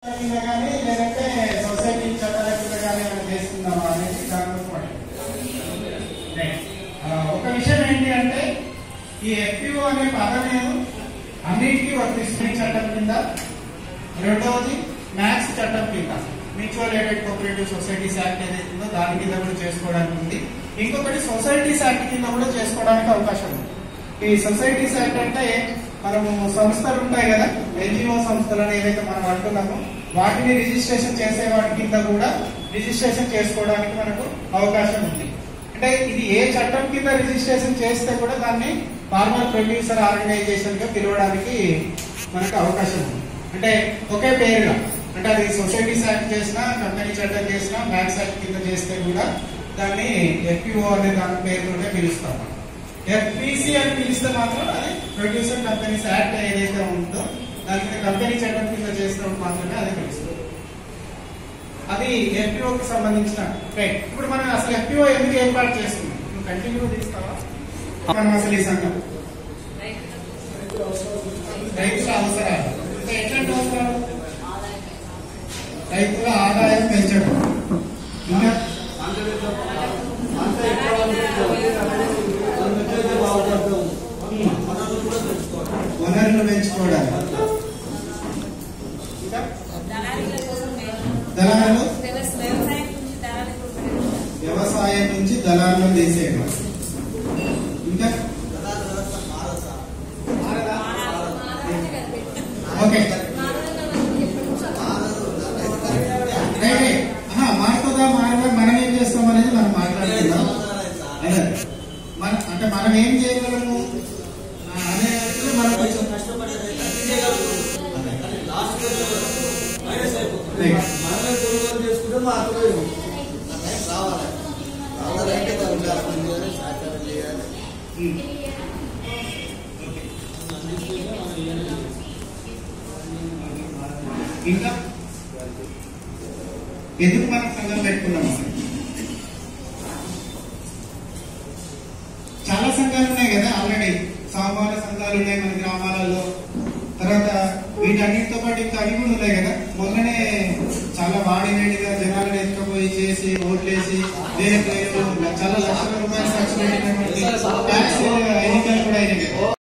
కింద కానీ లేదంటే సొసైటీ చట్టాల కింద కానీ ఏమైనా చేస్తున్నామా అనేది దానికోసం అడిగాను. Next. ఆ, ఒక విషయం ఏంటి అంటే ఈ ఎఫ్పిఓ అనే పదం అన్నిటికీ వర్తిస్తుంది చట్టం కింద రెండవది మ్యాక్స్ చట్టం కింద mutual aided cooperative societies act ఏదైతే ఉందో దాని కింద కూడా చేసుకోవడానికి ఉంది ఇంకొకటి సొసైటీస్ యాక్ట్ కింద కూడా చేసుకోవడానికి అవకాశం ఉంది ఈ సొసైటీస్ యాక్ట్ అంటే మనము సంస్థలు ఉంటాయి కదా ఎన్జిఓ సంస్థలు అని ఏదైతే మనం అంటున్నామో వాటిని రిజిస్ట్రేషన్ చేసే వాటి కింద కూడా రిజిస్ట్రేషన్ చేసుకోవడానికి మనకు అవకాశం ఉంది అంటే ఇది ఏ చట్టం కింద రిజిస్ట్రేషన్ చేస్తే కూడా దాన్ని ఫార్మర్ ప్రొడ్యూసర్ ఆర్గనైజేషన్ గా పిలవడానికి మనకు అవకాశం ఉంది అంటే ఒకే పేరుగా అంటే అది సొసైటీస్ యాక్ట్ చేసినా కంపెనీ చట్టం చేసినా మ్యాక్స్ యాక్ట్ కింద చేస్తే కూడా దాన్ని ఎఫ్పిఓ అనే దాని పేరుతోనే పిలుస్తాం మనం. ఎఫ్పిసి అని పిలిస్తే మాత్రం అది ప్రొడ్యూసర్ కంపెనీస్ యాక్ట్ ఏదైతే ఉందో దాని కింద కంపెనీ చట్టం కింద చేసినప్పుడు మాత్రమే అది పిలుస్తుంది అది ఎఫ్పిఓ కి సంబంధించిన రైట్ ఇప్పుడు మనం అసలు ఎఫ్పిఓ ఎందుకు ఏర్పాటు చేస్తున్నాం నువ్వు కంటిన్యూ తీస్తావా మనం అసలు ఈ సంఘం రైతుల అవసరాలు అంటే ఎట్లాంటి అవసరాలు రైతుల ఆదాయం పెంచడం ఇంకా వనరులు పెంచుకోవడానికి ఇంకా దళాలు వ్యవసాయం నుంచి ధరలు వ్యవసాయం నుంచి దళాలను తీసేయడం ఇంకా ఓకే రైట్, రైట్. ఆహా, మారుతుందా మారదా మనం ఏం చేస్తాం అనేది మనం మాట్లాడుకుందాం అదే మన అంటే మనం ఏం చేయగలము ఆ, అనే దాంట్లో మనం కొంచెం రైట్. ఉమ్. ఇంకా ఎందుకు మనం సంఘం పెట్టుకున్నాం అసలు చాలా సంఘాలు ఉన్నాయి కదా ఆల్రెడీ సామాన్య సంఘాలు ఉన్నాయి మన గ్రామాలలో తర్వాత వీటన్నిటితో పాటు ఇంకా అవి కూడా ఉన్నాయి కదా మొన్ననే చాలా వాడివేడిగా జనాలను ఎత్తుకపోయి చేసి ఓట్లేసి వేరే పేరు చాలా లక్షల రూపాయలు ఖర్చు పెట్టినటువంటి ట్యాక్స్ ఎన్నికలు కూడా అయినాయి కదా